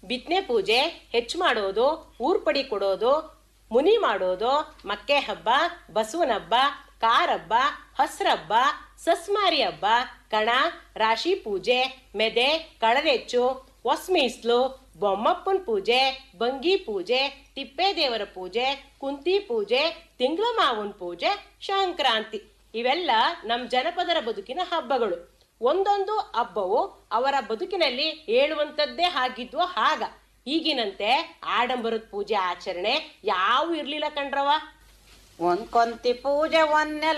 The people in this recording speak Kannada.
ಬಿತ್ತನೆ ಪೂಜೆ ಹೆಚ್ಚು ಮಾಡೋದು ಊರ್ಪಡಿ ಕೊಡೋದು ಮುನಿ ಮಾಡೋದು ಮಕ್ಕೆ ಹಬ್ಬ ಬಸವನ ಹಬ್ಬ ಕಾರಬ್ಬ ಹಸ್ರಬ್ಬ ಸಸ್ಮಾರಿ ಹಬ್ಬ ಕಣ ರಾಶಿ ಪೂಜೆ ಮೆದೆ ಕಳದೆಚ್ಚು ಹೊಸ್ಮೀಸ್ಲು ಬೊಮ್ಮಪ್ಪನ ಪೂಜೆ ಬಂಗಿ ಪೂಜೆ ತಿಪ್ಪೇದೇವರ ಪೂಜೆ ಕುಂತಿ ಪೂಜೆ ತಿಂಗಳ ಮಾವನ ಪೂಜೆ ಸಂಕ್ರಾಂತಿ ಇವೆಲ್ಲ ನಮ್ಮ ಜನಪದರ ಬದುಕಿನ ಹಬ್ಬಗಳು ಒಂದೊಂದು ಹಬ್ಬವು ಅವರ ಬದುಕಿನಲ್ಲಿ ಹೇಳುವಂಥದ್ದೇ ಆಗಿದ್ವು ಆಗ ಈಗಿನಂತೆ ಆಡಂಬರದ ಪೂಜೆ ಆಚರಣೆ ಯಾವ ಇರ್ಲಿಲ್ಲ ಕಣ್ರವ ಒಂದ್ ಕೊಂತಿ ಪೂಜೆ ಒಂದ್ ನೆಲ